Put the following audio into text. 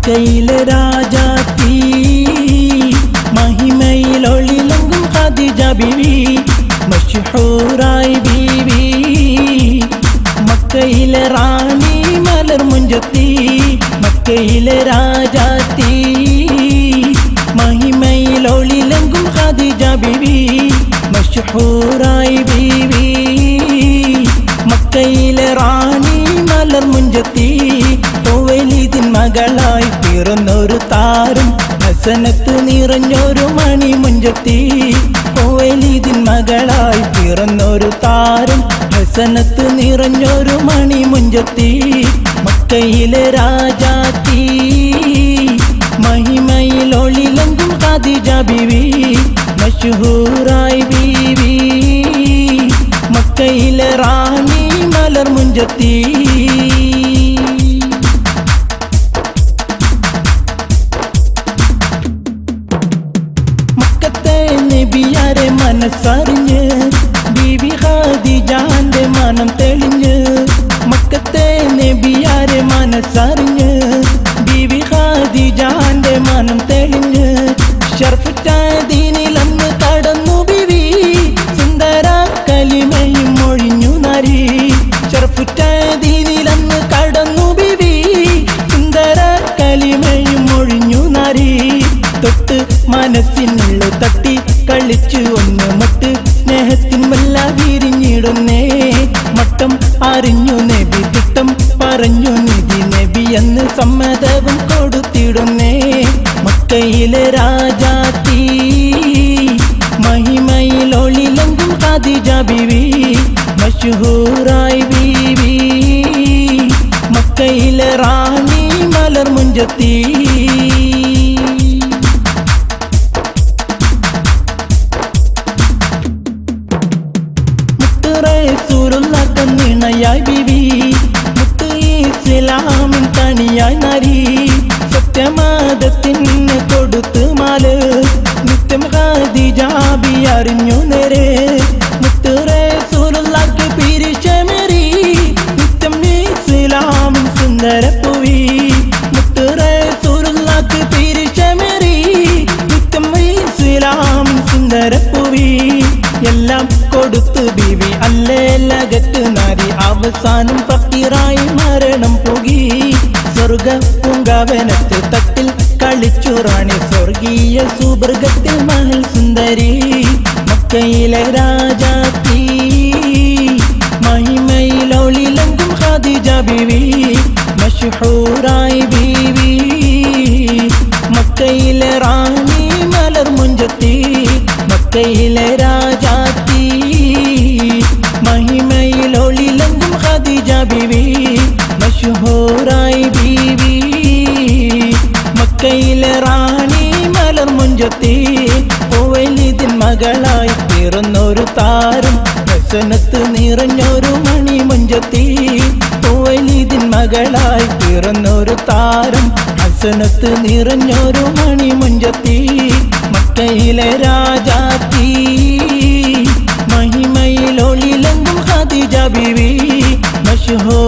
മക്കയിലെ രാജാത്തി മഹിമയിലൊളിലങ്കും ഖദീജ ബീവി മഷ്ഹൂറായി ബീവി മക്കയിലെ റാണി മലർ മുഞ്ചത്തി മക്കയിലെ രാജാത്തി മഹിമയിലൊളിലങ്കും ഖദീജ ബീവി മഷ്ഹൂറായി ബീവി മക്കയിലെ റാണി മലർ മുഞ്ചത്തി തോവലിതിൻ മകളായി പിറന്നൊരു താരം ഹസനത്ത് നിറഞ്ഞൊരു മണി മുഞ്ചത്തി കോവലിതിൻ മകളായി പിറന്നൊരു താരം ഹസനത്ത് നിറഞ്ഞൊരു മണി മുഞ്ചത്തി മക്കയിലെ രാജാത്തി മഹിമയിലൊളിലെങ്കും ഖദീജ ബീവി മഷഹൂറായി ബീവി മക്കയിലെ റാണി മലർ മുഞ്ചത്തി മക്കത്തെ നബിയാരെ മനസ്സറിഞ്ഞ് ബീവി ഖദീജാന്റെ മനം തെളിഞ്ഞ് മക്കത്തെ നബിയാരെ മനസ്സറിഞ്ഞ് ബീവി ഖദീജാന്റെ മനം തെളിഞ്ഞ് ഷർഫുറ്റാദീനിലന്ന് കടന്നു ബിവി സുന്ദര കലിമയും മൊഴിഞ്ഞു നരി ഷർഫുറ്റാദീനിലന്ന് കടന്നു ബിവി സുന്ദര കലിമയും മൊഴിഞ്ഞു നരി തൊട്ട് മനസ്സിനുള്ള തട്ടി കളിച്ചു ഒന്ന് മട്ട് സ്നേഹത്തിൻ വല്ല വിരിഞ്ഞിടുന്നേ മട്ടം അറിഞ്ഞു നബി തിട്ടം പറഞ്ഞു നിധി നബി എന്ന് സമ്മതവും കൊടുത്തിടുന്നേ മക്കയിലെ രാജാത്തി മഹിമയിലൊളിലെങ്കും ഖദീജ ബീവി മഷഹൂറായി ബീവി മക്കയിലെ റാണി മലർ മുഞ്ചത്തി നിണയായി ബിവി മുത്ത് ഇസ്ലാമിൻ തണിയായി നരി സത്യമാദത്തിന് കൊടുത്ത് മാല് നിത്യം ഖദീജാബി അറിഞ്ഞു നേരെ മുത്ത് റസൂലുള്ളാഹ്ക്ക് പിരിശമേറി നിത്യം ഇസ്ലാമിൻ സുന്ദരപ്പുവി മുത്ത് റസൂലുള്ളാഹ്ക്ക് പിരിശമേറി നിത്യം ഇസ്ലാമിൻ സുന്ദരപ്പുവി എല്ലാം കൊടുത്തു ബീവി അല്ലേ ലകത്ത് നാരി അവസാനം ഫക്കീറായി മരണം പോകി സ്വർഗ പൂങ്കാവനത്ത് തട്ടിൽ കളിച്ചു റാണി സ്വർഗീയ സുബർഗത്തിൽ മഹൽ സുന്ദരി മക്കയിലെ രാജാത്തി മഹിമയിലൊളിലെങ്കും ഖദീജ ബീവി മഷഹൂറായി ബീവി മക്കയിലെ റാണി മലർ മുഞ്ചത്തി മക്കയിലെ രാജാത്തി മഹിമയിലൊളിലെങ്കും ഖദീജ ബീവി മഷഹൂറായി ബീവി മക്കയിലെ റാണി മലർ മുഞ്ചത്തി ഓവലിതിൻ മകളായി പിറന്നൊരു താരം വ്യസനത്ത് നിറഞ്ഞൊരു മണി മുഞ്ചത്തി ഓവലിതിൻ മകളായി പിറന്നൊരു താരം ഹസനത്ത് നിറഞ്ഞൊരു മണി മുഞ്ചത്തി മക്കയിലെ രാജാത്തി മഹിമയിലൊളിലെങ്കും ഖദീജ ബീവി മഷഹൂർ